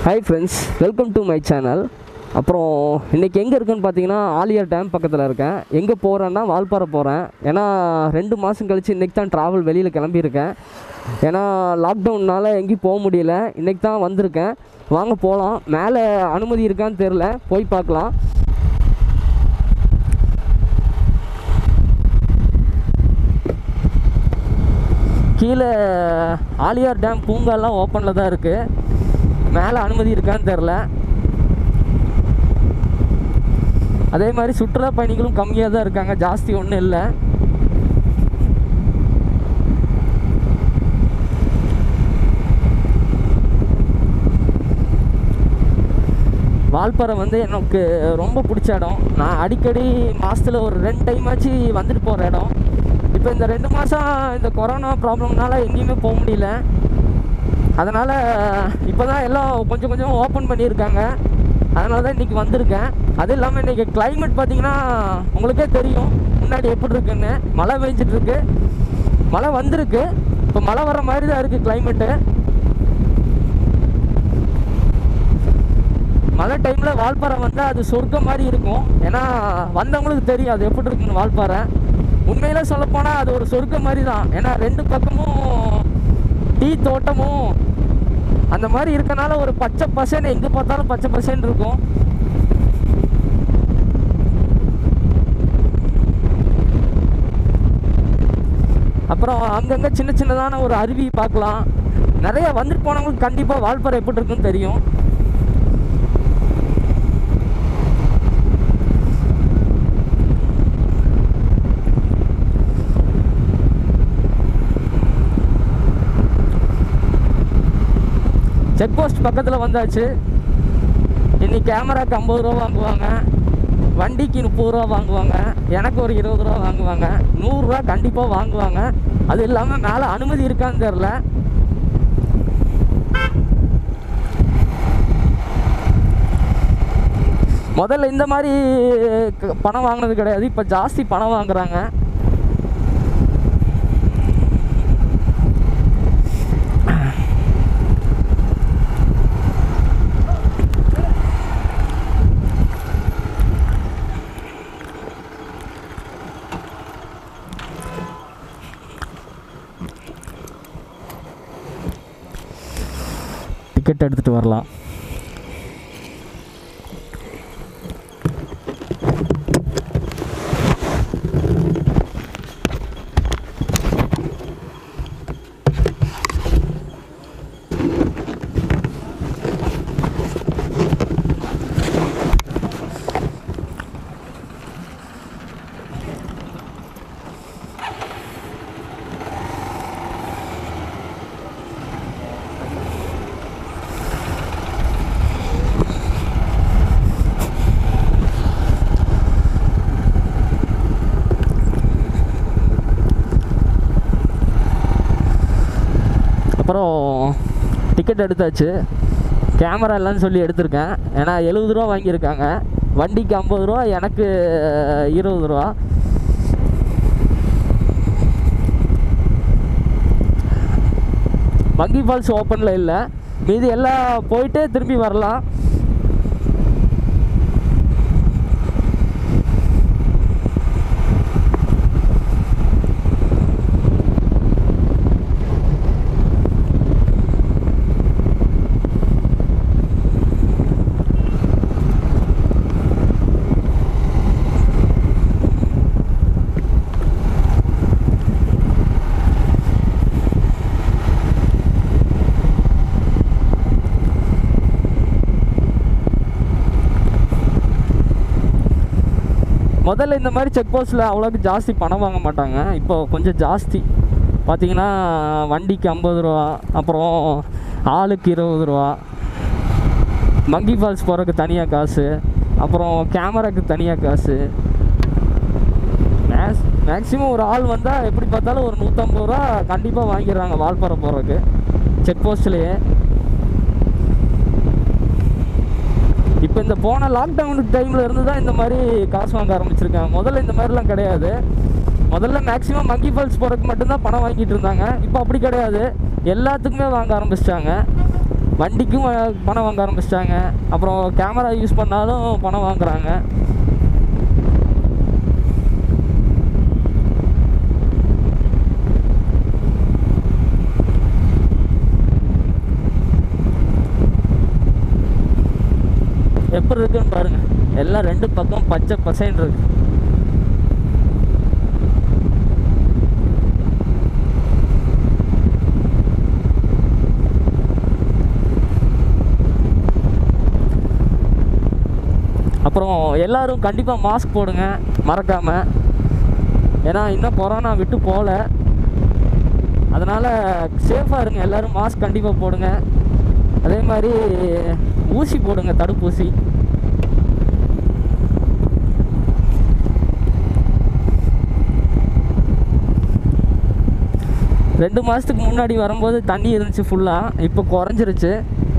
hi friends welcome to my channel அப்புறம் இன்றைக்கி எங்கே இருக்குன்னு பார்த்தீங்கன்னா ஆலியா டேம் பக்கத்தில் இருக்கேன் எங்கே போகிறேன்னா வால்பாறை போகிறேன் ஏன்னா ரெண்டு மாதம் கழித்து இன்றைக்கி தான் ட்ராவல் வெளியில் கிளம்பியிருக்கேன் ஏன்னா லாக்டவுன்னால் எங்கேயும் போக முடியல இன்றைக்கி தான் வந்திருக்கேன் வாங்க போகலாம் மேலே அனுமதி இருக்கான்னு தெரில போய் பார்க்கலாம் கீழே ஆலியார் டேம் பூங்காலாம் ஓப்பனில் தான் இருக்குது மேலே அனுமதி இருக்கான்னு தெரில அதே மாதிரி சுற்றுலா பயணிகளும் கம்மியாக தான் இருக்காங்க ஜாஸ்தி ஒன்றும் இல்லை வால்பாறை வந்து எனக்கு ரொம்ப பிடிச்ச இடம் நான் அடிக்கடி மாதத்தில் ஒரு ரெண்டு டைம் ஆச்சு வந்துட்டு போகிற இடம் இப்போ இந்த ரெண்டு மாதம் இந்த கொரோனா ப்ராப்ளம்னால எங்கேயுமே போக முடியல அதனால் இப்போ தான் எல்லாம் கொஞ்சம் கொஞ்சம் ஓப்பன் பண்ணியிருக்காங்க அதனால தான் இன்றைக்கி வந்திருக்கேன் அது இல்லாமல் இன்றைக்கி climate பார்த்தீங்கன்னா உங்களுக்கே தெரியும் முன்னாடி எப்படி இருக்குன்னு மழை பெஞ்சிட்டு இருக்கு மழை வந்திருக்கு இப்போ மழை வர மாதிரி தான் இருக்குது climate மழை டைமில் வால்பாறை வந்தால் அது சொர்க்கம் மாதிரி இருக்கும் ஏன்னா வந்தவங்களுக்கு தெரியும் அது எப்படி இருக்குன்னு வால்பாறை உண்மையில சொல்லப்போனால் அது ஒரு சொர்க்கம் மாதிரி தான் ஏன்னா ரெண்டு பக்கமும் டீ தோட்டமும் அந்த மாதிரி இருக்கனால ஒரு பச்சை பசேன்னு எங்கே பார்த்தாலும் பச்சை பசேன்னு இருக்கும் அப்புறம் அங்கங்கே சின்ன சின்னதான ஒரு அருவி பார்க்கலாம் நிறைய வந்துட்டு போனவங்களுக்கு கண்டிப்பாக வால்பாறை எப்படி இருக்குன்னு தெரியும் செக் போஸ்ட் பக்கத்தில் வந்தாச்சு இன்னைக்கு கேமராக்கு ஐம்பது ரூபா வாங்குவாங்க வண்டிக்கு முப்பது ரூபா வாங்குவாங்க எனக்கு ஒரு இருபது ரூபா வாங்குவாங்க நூறுரூவா கண்டிப்பாக வாங்குவாங்க அது இல்லாமல் மேலே அனுமதி இருக்கான்னு தெரில முதல்ல இந்த மாதிரி க- பணம் வாங்கினது கிடையாது இப்போ ஜாஸ்தி பணம் வாங்குறாங்க டிக்கெட் எடுத்துகிட்டு வரலாம் அப்புறம் டிக்கெட் எடுத்தாச்சு கேமரா இல்லைன்னு சொல்லி எடுத்திருக்கேன் ஏன்னா எழுபது ரூபா வாங்கியிருக்காங்க வண்டிக்கு ஐம்பது ரூபா எனக்கு இருபது ரூபா மங்கி ஃபால்ஸ் ஓப்பனில் இல்லை மீதி எல்லாம் போயிட்டு திரும்பி வரலாம் முதல்ல இந்த மாதிரி செக் போஸ்ட்டில் அவ்வளோக்கு ஜாஸ்தி பணம் வாங்க மாட்டாங்க இப்போ கொஞ்சம் ஜாஸ்தி பார்த்தீங்கன்னா வண்டிக்கு ஐம்பது ரூபா அப்புறம் ஆளுக்கு இருபது ரூபா மங்கி ஃபால்ஸ் போகிறதுக்கு தனியாக காசு அப்புறம் கேமராக்கு தனியாக காசு மேக்ஸ் மேக்ஸிமம் ஒரு ஆள் வந்தால் எப்படி பார்த்தாலும் ஒரு நூற்றம்பது ரூபா கண்டிப்பாக வாங்கிடுறாங்க வால்பாறை போகிறதுக்கு செக் போஸ்ட்லேயே இப்போ இந்த போன லாக்டவுன் டைமில் இருந்து தான் இந்த மாதிரி காசு வாங்க ஆரம்பிச்சிருக்காங்க முதல்ல இந்த மாதிரிலாம் கிடையாது முதல்ல மேக்ஸிமம் மங்கி ஃபால்ஸ் போகிறதுக்கு மட்டும்தான் பணம் வாங்கிட்டு இருந்தாங்க இப்போ அப்படி கிடையாது எல்லாத்துக்குமே வாங்க ஆரம்பிச்சிட்டாங்க வண்டிக்கும் அஹ், பணம் வாங்க ஆரம்பிச்சிட்டாங்க அப்புறம் கேமரா யூஸ் பண்ணாலும் பணம் வாங்குறாங்க எப்படி இருக்குன்னு பாருங்க எல்லாம் ரெண்டு பக்கம் பச்சை பசைன்னு இருக்கு அப்புறம் எல்லாரும் கண்டிப்பாக மாஸ்க் போடுங்க மறக்காம ஏன்னா இன்னும் கொரோனா விட்டு போகல அதனால் சேஃபாக இருங்க எல்லாரும் மாஸ்க் கண்டிப்பாக போடுங்க அதே மாதிரி ஊசி போடுங்க தடுப்பூசி ரெண்டு மாதத்துக்கு முன்னாடி வரும்போது தண்ணி இருந்துச்சு ஃபுல்லாக இப்போ குறைஞ்சிருச்சு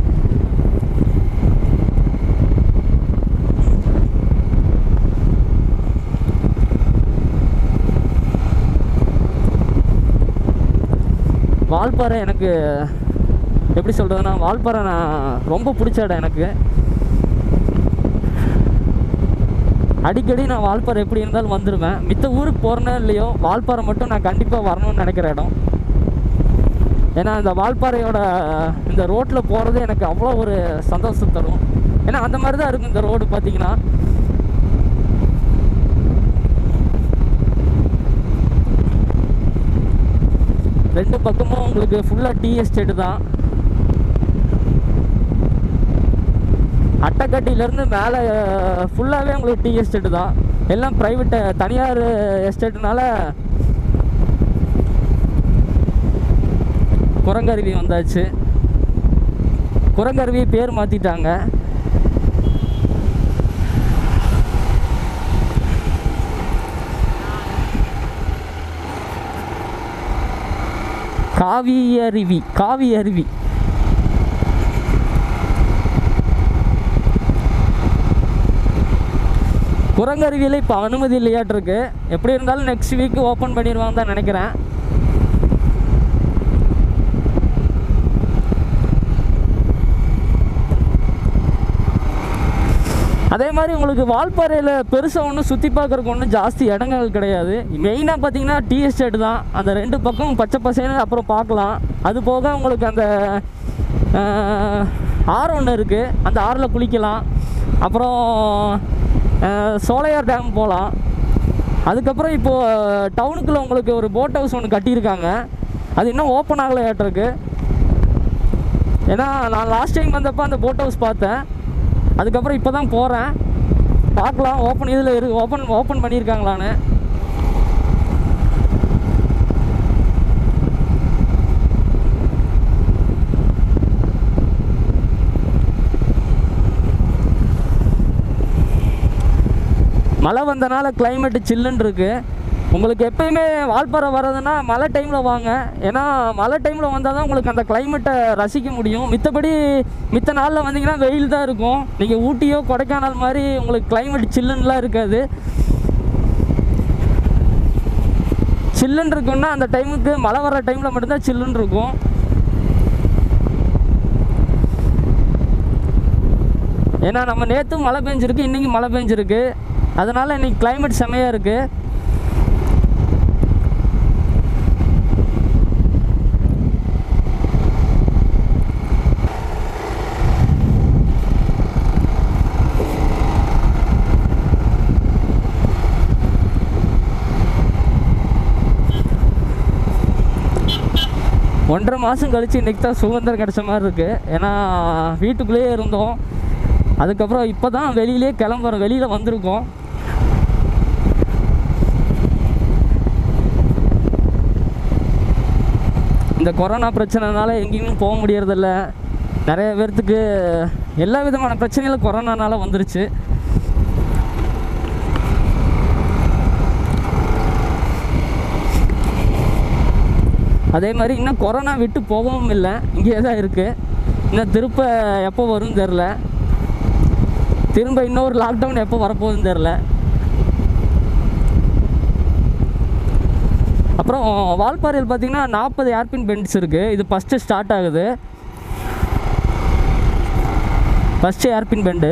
வால்பாறை எனக்கு எப்படி சொல்கிறதுனா வால்பாறை நான் ரொம்ப பிடிச்ச இடம் எனக்கு அடிக்கடி நான் வால்பாறை எப்படி இருந்தாலும் வந்துடுவேன் மித்த ஊருக்கு போகிறேனோ இல்லையோ வால்பாறை மட்டும் நான் கண்டிப்பாக வரணும்னு நினைக்கிற இடம் ஏன்னா இந்த வால்பாறையோட இந்த ரோட்டில் போகிறது எனக்கு அவ்வளோ ஒரு சந்தோஷம் தரும் ஏன்னா அந்த மாதிரி தான் இருக்கும் இந்த ரோடு பார்த்தீங்கன்னா ரெண்டு பக்கமும் உங்களுக்கு ஃபுல்லாக டீ எஸ்டேட்டு தான் அட்டைக்கட்டியிலேருந்து மேலே ஃபுல்லாகவே உங்களுக்கு டீ எஸ்டேட்டு தான் எல்லாம் ப்ரைவேட்டு தனியார் எஸ்டேட்டுனால குரங்கருவி வந்தாச்சு குரங்கருவி பேர் மாற்றிட்டாங்க காவி அருவி காவி அருவி குரங்கருவியில் இப்போ அனுமதி இல்லையாட்டிருக்கு எப்படி இருந்தாலும் நெக்ஸ்ட் வீக் ஓப்பன் பண்ணிடுவாங்க தான் நினைக்கிறேன் அதே மாதிரி உங்களுக்கு வால்பாறையில் பெருசாக ஒன்றும் சுற்றி பார்க்குறக்கு ஒன்றும் ஜாஸ்தி இடங்கள் கிடையாது மெயினாக பார்த்தீங்கன்னா டீ எஸ்டேட் தான் அந்த ரெண்டு பக்கம் பச்சை பசேன்னு அப்புறம் பார்க்கலாம் அது போக உங்களுக்கு அந்த ஆஹ், ஆறு ஒன்று இருக்குது அந்த ஆறில் குளிக்கலாம் அப்புறம் ஆஹ், சோலையார் டேம் போகலாம் அதுக்கப்புறம் இப்போது டவுனுக்குள்ளே உங்களுக்கு ஒரு போட் ஹவுஸ் ஒன்று கட்டியிருக்காங்க அது இன்னும் ஓப்பன் ஆகலையாட்டிருக்கு ஏன்னா நான் லாஸ்ட் டைம் வந்தப்போ அந்த போட் ஹவுஸ் பார்த்தேன் அதுக்கப்புறம் இப்போ தான் போகிறேன் பார்க்கலாம் ஓப்பன் இதில் இரு ஓப்பன் ஓப்பன் பண்ணியிருக்காங்களான்னு மழை வந்தனால climate சில்லுன்னு இருக்குது உங்களுக்கு எப்பயுமே வால்பாறை வர்றதுன்னா மழை டைமில் வாங்க ஏன்னா மழை டைமில் வந்தால் தான் உங்களுக்கு அந்த கிளைமேட்டை ரசிக்க முடியும் மித்தபடி மித்த நாளில் வந்தீங்கன்னா வெயில் தான் இருக்கும் நீங்கள் ஊட்டியோ கொடைக்கானல் மாதிரி உங்களுக்கு climate சில்லுன்னுலாம் இருக்காது சில்லுன்னு இருக்குன்னா அந்த டைமுக்கு மழை வர டைமில் மட்டும்தான் சில்லுன்னு இருக்கும் ஏன்னா நம்ம நேற்றும் மழை பெஞ்சிருக்கு இன்றைக்கி மழை பெஞ்சிருக்கு அதனால் இன்னைக்கு climate செமையாக இருக்குது ஒன்றரை மாதம் கழிச்சு இன்றைக்கி தான் சுதந்திரம் கிடைச்ச மாதிரி இருக்குது ஏன்னா வீட்டுக்குள்ளேயே இருந்தோம் அதுக்கப்புறம் இப்போ தான் வெளியிலே கிளம்புறோம் வெளியில் வந்திருக்கோம் இந்த கொரோனா பிரச்சனைனால எங்கேயுமே போக முடியறதில்ல நிறைய பேர்த்துக்கு எல்லா விதமான பிரச்சனைகளும் கொரோனானால வந்துருச்சு அதே மாதிரி இன்னும் கொரோனா விட்டு போகவும் இல்லை இங்கேயே தான் இருக்குது இன்னும் திருப்ப எப்போ வரும்னு தெரில திரும்ப இன்னொரு லாக்டவுன் எப்போ வரப்போகுதுன்னு தெரில அப்புறம் வால்பாறையில் பார்த்தீங்கன்னா நாற்பது ஏர்பின் பெண்ட்ஸ் இருக்குது இது ஃபஸ்ட்டு ஸ்டார்ட் ஆகுது ஃபஸ்ட்டு ஏர்பின் பெண்டு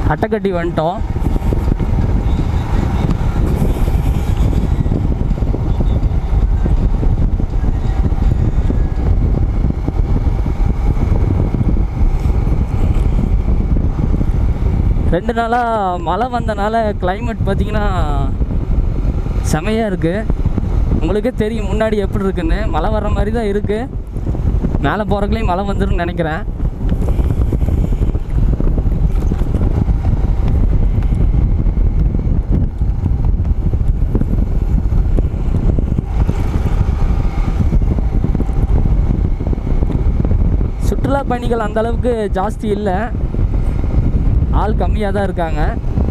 அட்டைக்கட்டி வந்துட்டோம் ரெண்டு நாளாக மழை வந்தனால climate பார்த்தீங்கன்னா செமையாக இருக்குது உங்களுக்கே தெரியும் முன்னாடி எப்படி இருக்குன்னு மழை வர்ற மாதிரி தான் இருக்குது மேலே போகிறக்குள்ளேயும் மழை வந்துரும்னு நினைக்கிறேன் சுற்றுலா பயணிகள் அந்த அளவுக்கு ஜாஸ்தி இல்லை ஆள் கம்மியாக தான் இருக்காங்க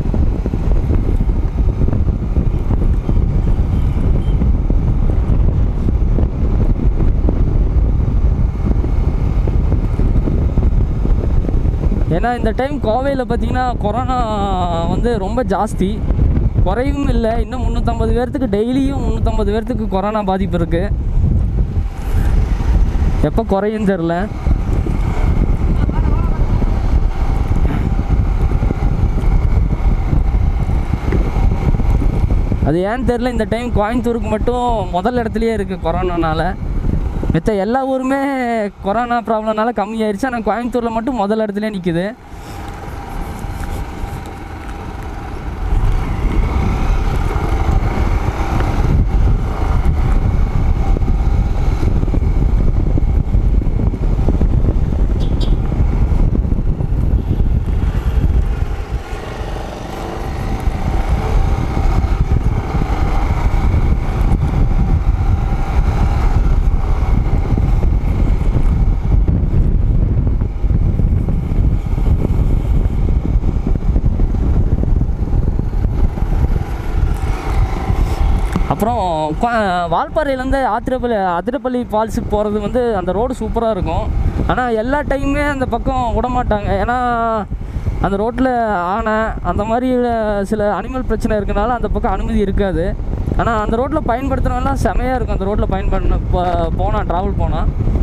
ஏன்னா இந்த டைம் கோவையில் பார்த்தீங்கன்னா கொரோனா வந்து ரொம்ப ஜாஸ்தி குறையும் இல்லை இன்னும் முந்நூற்றம்பது பேர்த்துக்கு டெய்லியும் முந்நூற்றம்பது பேர்த்துக்கு கொரோனா பாதிப்பு இருக்குது எப்போ குறையும் தெரில அது ஏன்னு தெரில இந்த டைம் கோயம்புத்தூருக்கு மட்டும் முதல் இடத்துலையே இருக்குது கொரோனானால மற்ற எல்லா ஊருமே கொரோனா ப்ராப்ளம்னால கம்மியாயிருச்சு ஆனால் கோயம்புத்தூரில் மட்டும் முதல் இடத்துலையே நிற்குது அப்புறம் கோ- வால்பாறையிலேருந்து ஆத்திரப்பள்ளி அதிரப்பள்ளி ஃபால்ஸுக்கு போகிறது வந்து அந்த ரோடு சூப்பராக இருக்கும் ஆனால் எல்லா டைமுமே அந்த பக்கம் விட மாட்டாங்க ஏன்னா அந்த ரோட்டில் ஆனை அந்த மாதிரி சில அனிமல் பிரச்சனை இருக்கனால அந்த பக்கம் அனுமதி இருக்காது ஆனால் அந்த ரோட்டில் பயன்படுத்துகிறவங்கலாம் செமையாக இருக்கும் அந்த ரோட்டில் பயன்படுத்த போனால் ட்ராவல் போனால்